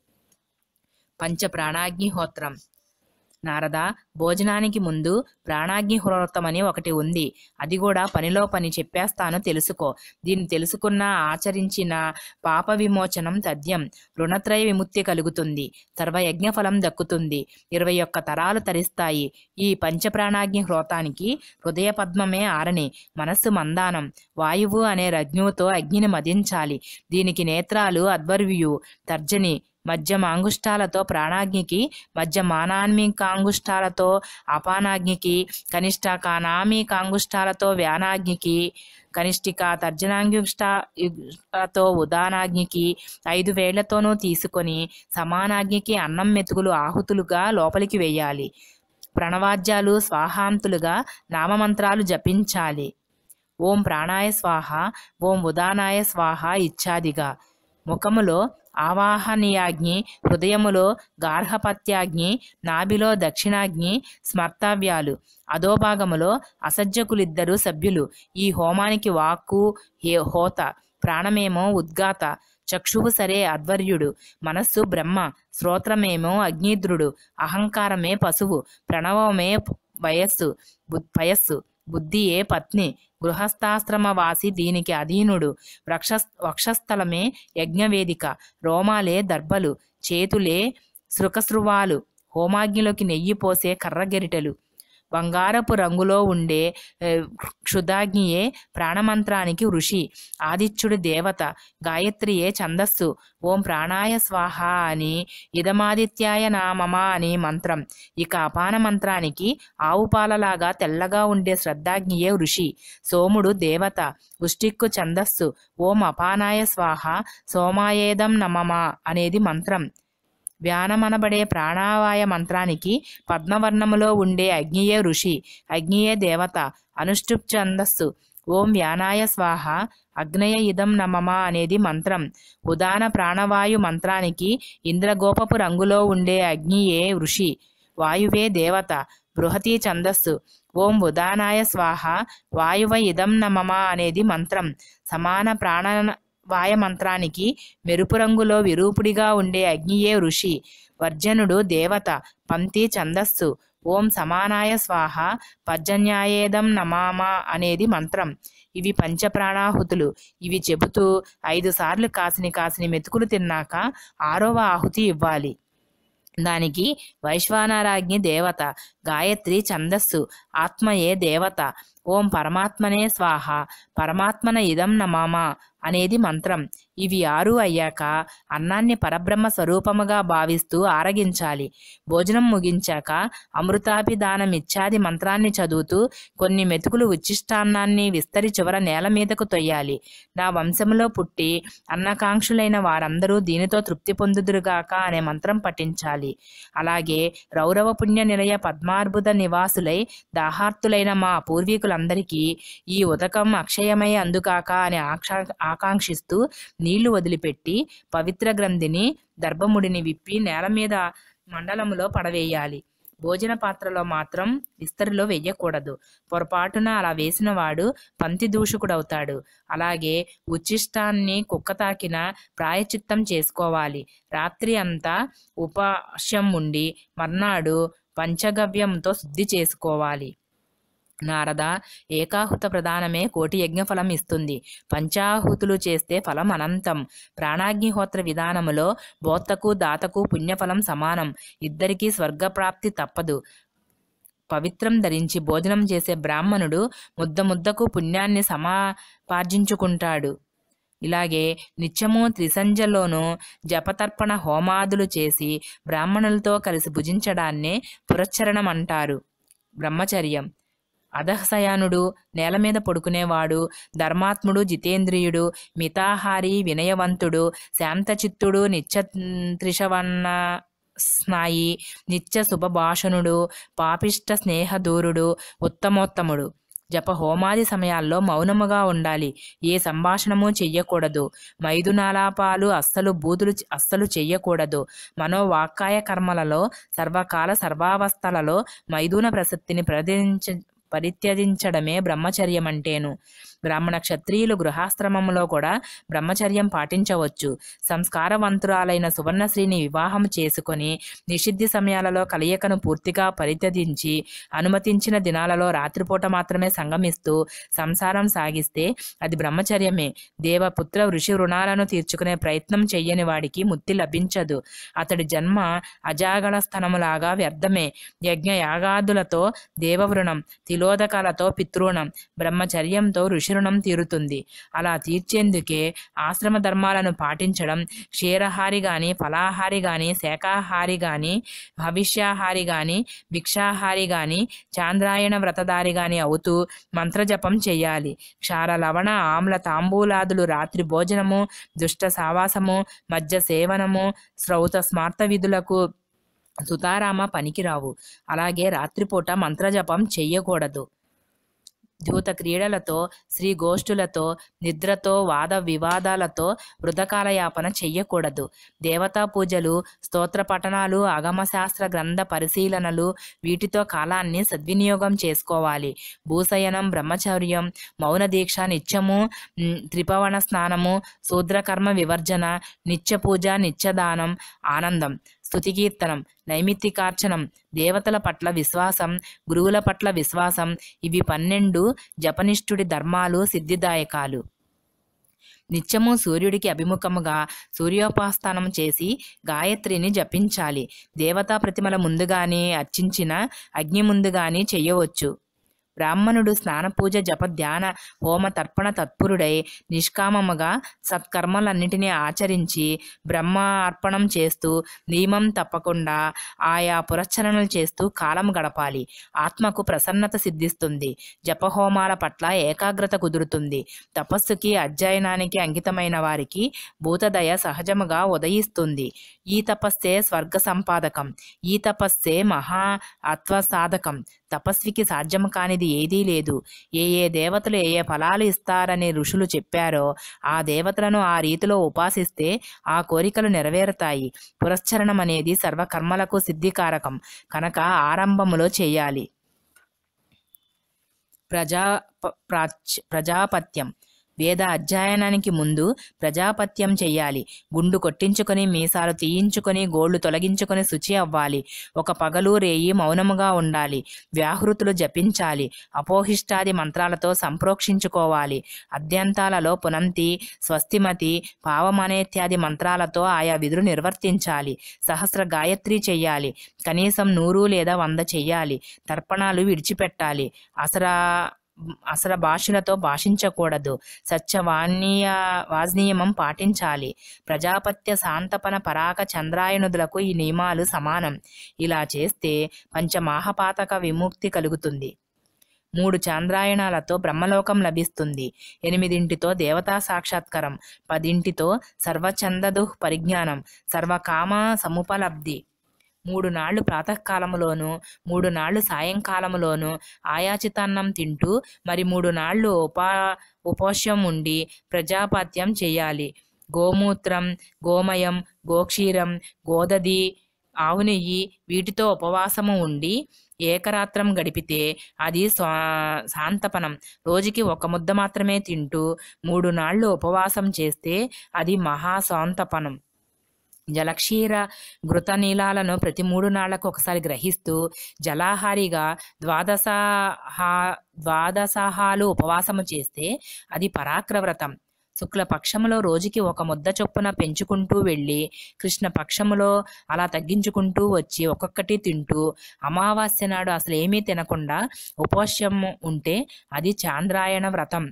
పంచ ప్రాణాగ్నిహోత్రం నారద భోజనానికి ముందు ప్రాణాగ్నిహోత్రం అని ఒకటి ఉంది అది కూడా పనిలో పని చెప్పేస్తాను తెలుసుకో దీన్ని తెలుసుకున్న ఆచరించిన పాప విమోచనం తథ్యం రుణత్రయ విముక్తి కలుగుతుంది సర్వయజ్ఞ ఫలం దక్కుతుంది ఇరవై ఒక్క తరాలు తరిస్తాయి ఈ పంచప్రాణాగ్ని హృతానికి హృదయ పద్మమే ఆరని మనస్సు మందానం వాయువు అనే రజ్ఞువుతో అగ్నిని మదించాలి దీనికి నేత్రాలు అద్వర్వ్యు తర్జని మధ్య మాంగుష్టాలతో ప్రాణాగ్నికి మధ్య మానాన్మికాంగుష్టాలతో అపానాగ్నికి కనిష్ట కానామి కాంగుష్టాలతో వ్యానాగ్నికి కనిష్ఠిక తర్జనాంగుష్టాతో ఉదానాగ్నికి ఐదు వేళ్లతోనూ తీసుకొని సమానాగ్నికి అన్నం మెతుకులు ఆహుతులుగా లోపలికి వేయాలి ప్రణవాద్యాలు స్వాహాంతులుగా నామమంత్రాలు జపించాలి ఓం ప్రాణాయ స్వాహ ఓం ఉదానాయ స్వాహ ఇత్యాదిగా ముఖములో ఆవాహనీయాగ్ని హృదయములో గార్హపత్యాగ్ని నాభిలో దక్షిణాగ్ని స్మర్తవ్యాలు అధోభాగములో అసజ్జకులిద్దరు సభ్యులు ఈ హోమానికి వాక్కు హే హోత ప్రాణమేమో ఉద్గాత చక్షువు సరే అధ్వర్యుడు మనస్సు బ్రహ్మ శ్రోత్రమేమో అగ్నిద్రుడు అహంకారమే పశువు ప్రణవమే వయస్సు బు- పయస్సు బుద్ధియే పత్ని గృహస్థాశ్రమవాసి దీనికి అధీనుడు వక్ష వక్షస్థలమే యజ్ఞవేదిక రోమాలే దర్భలు చేతులే శృకశృవాలు హోమాగ్నిలోకి నెయ్యి పోసే కర్రగెరిటెలు బంగారపు రంగులో ఉండే ఏ, క్షుదాగ్నియే ప్రాణమంత్రానికి ఋషి ఆదిత్యుడు దేవత గాయత్రియే ఛందస్సు ఓం ప్రాణాయ స్వాహ అని ఇదమాదిత్యాయ నామమ అని మంత్రం ఇక అపాన మంత్రానికి ఆవు పాలలాగా తెల్లగా ఉండే శ్రద్ధాగ్నియే ఋషి సోముడు దేవత ఉష్టిక్కు ఛందస్సు ఓం అపానాయ స్వాహ సోమాయేదం నమమ అనేది మంత్రం వ్యానమనబడే ప్రాణావాయ మంత్రానికి పద్మవర్ణములో ఉండే అగ్నియే ఋషి అగ్నియే దేవత అనుష్ఠుప్ ఛందస్సు ఓం వ్యానాయ స్వాహ అగ్నయ ఇదం నమమ అనేది మంత్రం ఉదాన ప్రాణవాయు మంత్రానికి ఇంద్రగోపపు రంగులో ఉండే అగ్నియే ఋషి వాయువే దేవత బృహతి ఛందస్సు ఓం ఉదానాయ స్వాహ వాయువ ఇదం నమమ అనేది మంత్రం సమాన ప్రాణ వాయ మంత్రానికి మెరుపు రంగులో విరూపుడిగా ఉండే అగ్నియే ఋషి వర్జనుడు దేవత పంక్తి ఛందస్సు ఓం సమానాయ స్వాహ పర్జన్యాయేదం నమామ అనేది మంత్రం ఇవి పంచప్రాణాహుతులు ఇవి చెబుతూ ఐదు సార్లు కాసిని కాసిని మెతుకులు తిన్నాక ఆరవ ఆహుతి ఇవ్వాలి దానికి వైశ్వానరాజ్ఞి దేవత గాయత్రి ఛందస్సు ఆత్మయే దేవత ఓం పరమాత్మనే స్వాహ పరమాత్మన ఇదం నమామ అనేది మంత్రం ఇవి ఆరు అయ్యాక అన్నాన్ని పరబ్రహ్మ స్వరూపముగా భావిస్తూ ఆరగించాలి భోజనం ముగించాక అమృతాభిదానం ఇత్యాది మంత్రాన్ని చదువుతూ కొన్ని మెతుకులు ఉచ్చిష్టాన్నాన్ని విస్తరి చివర నేల మీదకు తొయ్యాలి నా వంశంలో పుట్టి అన్నకాంక్షులైన వారందరూ దీనితో తృప్తి పొందుదురుగాక అనే మంత్రం పఠించాలి అలాగే రౌరవ పుణ్య నిలయ పద్మార్బుద నివాసులై దాహార్తులైన మా పూర్వీకులందరికీ ఈ ఉదకం అక్షయమై అందుకాక అని ఆక్షా ఆకాంక్షిస్తూ నీళ్లు వదిలిపెట్టి పవిత్ర గ్రంథిని దర్భముడిని విప్పి నేల మీద మండలములో పడవేయాలి భోజన పాత్రలో మాత్రం విస్తరిలో వెయ్యకూడదు పొరపాటున అలా వేసిన వాడు పంతి దూషకుడవుతాడు అలాగే ఉచ్చిష్టాన్ని కుక్క తాకిన ప్రాయచిత్తం చేసుకోవాలి రాత్రి అంతా ఉపాస్యం ఉండి మర్నాడు పంచగవ్యంతో శుద్ధి చేసుకోవాలి నారద ఏకాహుత ప్రధానమే కోటి యజ్ఞఫలం ఇస్తుంది పంచాహుతులు చేస్తే ఫలం అనంతం ప్రాణాగ్నిహోత్ర విధానములో బోత్తకు దాతకు పుణ్యఫలం సమానం ఇద్దరికీ స్వర్గప్రాప్తి తప్పదు పవిత్రం ధరించి భోజనం చేసే బ్రాహ్మణుడు ముద్ద ముద్దకు పుణ్యాన్ని సమాపార్జించుకుంటాడు ఇలాగే నిత్యము త్రిసంజలోనూ జపతర్పణ హోమాదులు చేసి బ్రాహ్మణులతో కలిసి భుజించడాన్నే పురచ్చరణం అంటారు బ్రహ్మచర్యం అధశయానుడు నేల మీద పడుకునేవాడు ధర్మాత్ముడు జితేంద్రియుడు మితాహారి వినయవంతుడు శాంతచిత్తుడు నిత్య త్రిషవన్న స్నాయి నిత్య శుభభాషణుడు పాపిష్ట స్నేహదూరుడు ఉత్తమోత్తముడు జప హోమాది సమయాల్లో మౌనముగా ఉండాలి ఏ సంభాషణము చెయ్యకూడదు మైదునాలాపాలు అస్సలు బూతులు చ- అస్సలు చెయ్యకూడదు మనోవాక్కాయ కర్మలలో సర్వకాల సర్వావస్థలలో మైదున ప్రసక్తిని ప్రదించ పరిత్యజించడమే బ్రహ్మచర్యం అంటేను బ్రాహ్మణ క్షత్రియులు గృహాశ్రమంలో కూడా బ్రహ్మచర్యం పాటించవచ్చు సంస్కారవంతురాలైన సువర్ణశ్రీని వివాహం చేసుకొని నిషిద్ధి సమయాలలో కలయికను పూర్తిగా పరిత్యజించి అనుమతించిన దినాలలో రాత్రిపూట మాత్రమే సంగమిస్తూ సంసారం సాగిస్తే అది బ్రహ్మచర్యమే దేవపుత్ర ఋషి రుణాలను తీర్చుకునే ప్రయత్నం చెయ్యని వాడికి ముక్తి లభించదు అతడి జన్మ అజాగళ స్థనములాగా వ్యర్థమే యజ్ఞ యాగాదులతో దేవవృణం తిలోదకాలతో పితృణం బ్రహ్మచర్యంతో ఋషిరుణం తీరుతుంది అలా తీర్చేందుకే ఆశ్రమ ధర్మాలను పాటించడం క్షీరహారి గాని ఫలాహారి గాని శాకాహారి గాని భవిష్యాహారి గాని భిక్షాహారి గాని చాంద్రాయణ వ్రతధారి గాని అవుతూ మంత్రజపం చెయ్యాలి క్షార లవణ ఆమ్ల తాంబూలాదులు రాత్రి భోజనము దుష్ట సావాసము మధ్య సేవనము శ్రౌత స్మార్త విధులకు సుతారామ పనికిరావు అలాగే రాత్రిపూట మంత్రజపం చెయ్యకూడదు దూత క్రీడలతో శ్రీ గోష్ఠులతో నిద్రతో వాద వివాదాలతో వృధకాలయాపన చెయ్యకూడదు దేవతా పూజలు స్తోత్ర పఠనాలు అగమశాస్త్ర గ్రంథ పరిశీలనలు వీటితో కాలాన్ని సద్వినియోగం చేసుకోవాలి భూశయనం బ్రహ్మచర్యం మౌన దీక్ష నిత్యము మ్, త్రిపవన స్నానము శూద్రకర్మ వివర్జన నిత్య పూజ నిత్యదానం ఆనందం స్తుతికీర్తనం నైమిత్తికార్చనం దేవతల పట్ల విశ్వాసం గురువుల పట్ల విశ్వాసం ఇవి పన్నెండు జపనిష్ఠుడి ధర్మాలు సిద్ధిదాయకాలు నిత్యము సూర్యుడికి అభిముఖముగా సూర్యోపాస్థానం చేసి గాయత్రిని జపించాలి దేవతా ప్రతిమల ముందుగాని అర్చించిన అగ్ని ముందుగాని చెయ్యవచ్చు బ్రాహ్మణుడు స్నానపూజ జప ధ్యాన హోమ తర్పణ తత్పురుడై నిష్కామముగా సత్కర్మలన్నిటినీ ఆచరించి బ్రహ్మ అర్పణం చేస్తూ నియమం తప్పకుండా ఆయా పురశ్చరణలు చేస్తూ కాలం గడపాలి ఆత్మకు ప్రసన్నత సిద్ధిస్తుంది జపహోమాల పట్ల ఏకాగ్రత కుదురుతుంది తపస్సుకి అధ్యయనానికి అంకితమైన వారికి భూతదయ సహజముగా ఉదయిస్తుంది ఈ తపస్సే స్వర్గ సంపాదకం ఈ తపస్సే మహా ఆత్మసాధకం తపస్వికి సాధ్యం కానిది ఏదీ లేదు ఏ ఏ దేవతలు ఏ ఏ ఫలాలు ఇస్తారని ఋషులు చెప్పారో ఆ దేవతలను ఆ రీతిలో ఉపాసిస్తే ఆ కోరికలు నెరవేరుతాయి పురస్చరణం అనేది సర్వకర్మలకు సిద్ధికారకం కనుక ఆరంభములో చేయాలి ప్రజా ప- ప్రాచ్- ప్రజాపత్యం వేద అధ్యయనానికి ముందు ప్రజాపత్యం చెయ్యాలి గుండు కొట్టించుకొని మీసాలు తీయించుకొని గోళ్లు తొలగించుకొని శుచి అవ్వాలి ఒక పగలు రేయి మౌనముగా ఉండాలి వ్యాహృతులు జపించాలి అపోహిష్టాది మంత్రాలతో సంప్రోక్షించుకోవాలి అద్యంతాలలో పునంతి స్వస్తిమతి పావమనేత్యాది మంత్రాలతో ఆయా విధులు నిర్వర్తించాలి సహస్ర గాయత్రి చెయ్యాలి కనీసం నూరు లేదా వంద చెయ్యాలి తర్పణాలు విడిచిపెట్టాలి అసరా అసలు భాషలతో భాషించకూడదు సత్యవాణీయ వాజ్నియమం పాటించాలి ప్రజాపత్య శాంతపన పరాక చంద్రాయనుదులకు ఈ నియమాలు సమానం ఇలా చేస్తే పంచమాహపాతక విముక్తి కలుగుతుంది మూడు చాంద్రాయణాలతో బ్రహ్మలోకం లభిస్తుంది ఎనిమిదింటితో దేవతా సాక్షాత్కారం పదింటితో సర్వచందదు పరిజ్ఞానం సర్వకామ సముపలబ్ధి మూడు నాళ్ళు ప్రాతకాలములోను మూడు నాళ్ళు సాయంకాలములోను ఆయాచితాన్నం తింటూ మరి మూడు నాళ్ళు ఉపా ఉపోషం ఉండి ప్రజాపత్యం చేయాలి గోమూత్రం గోమయం గోక్షీరం గోదది ఆవు నెయ్యి వీటితో ఉపవాసము ఉండి ఏకరాత్రం గడిపితే అది స్వా శాంతపనం రోజుకి ఒక ముద్ద మాత్రమే తింటూ మూడు నాళ్ళు ఉపవాసం చేస్తే అది మహాశాంతపనం జలక్షీర ఘృత నీలాలను ప్రతి మూడు నాళ్లకు ఒకసారి గ్రహిస్తూ జలాహారిగా ద్వాదశహా ద్వాదశహాలు ఉపవాసము చేస్తే అది పరాక్రవ్రతం శుక్లపక్షములో రోజుకి ఒక ముద్ద చొప్పున పెంచుకుంటూ వెళ్ళి కృష్ణపక్షములో అలా తగ్గించుకుంటూ వచ్చి ఒక్కొక్కటి తింటూ అమావాస్య నాడు అసలు ఏమీ తినకుండా ఉపోష్యం ఉంటే అది చాంద్రాయణ వ్రతం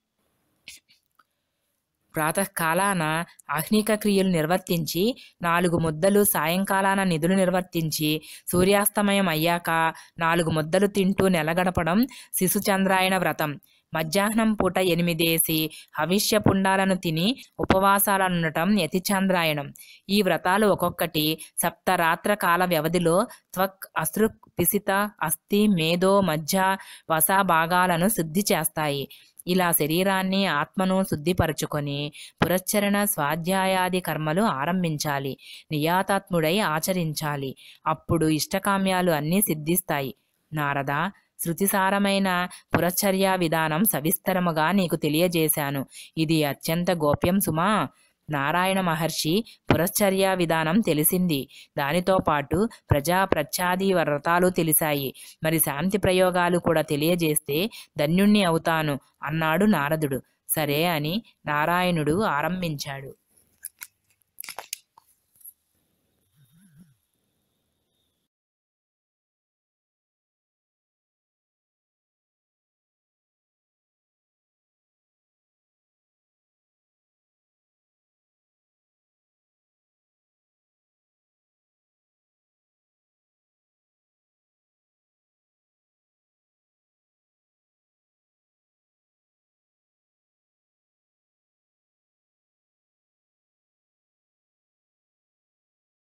ప్రాతకాలాన ఆహ్నిక క్రియలు నిర్వర్తించి నాలుగు ముద్దలు సాయంకాలాన నిధులు నిర్వర్తించి సూర్యాస్తమయం అయ్యాక నాలుగు ముద్దలు తింటూ నెలగడపడం శిశుచంద్రాయణ వ్రతం మధ్యాహ్నం పూట ఎనిమిదేసి హవిష్య పుండాలను తిని ఉపవాసాలనుండటం యతిచంద్రాయణం ఈ వ్రతాలు ఒక్కొక్కటి సప్తరాత్ర కాల వ్యవధిలో త్వక్ అసృ పిసిత అస్థి మేధో మధ్య వస భాగాలను శుద్ధి చేస్తాయి ఇలా శరీరాన్ని ఆత్మను శుద్ధిపరచుకొని పురశ్చరణ స్వాధ్యాయాది కర్మలు ఆరంభించాలి నియాతాత్ముడై ఆచరించాలి అప్పుడు ఇష్టకామ్యాలు అన్నీ సిద్ధిస్తాయి నారద శృతిసారమైన పురశ్చర్యా విధానం సవిస్తరముగా నీకు తెలియజేశాను ఇది అత్యంత గోప్యం సుమా నారాయణ మహర్షి పురశ్చర్యా విధానం తెలిసింది దానితో పాటు ప్రజా ప్రచ్ఛాది వ్రతాలు తెలిసాయి మరి శాంతి ప్రయోగాలు కూడా తెలియజేస్తే ధన్యుణ్ణి అవుతాను అన్నాడు నారదుడు సరే అని నారాయణుడు ఆరంభించాడు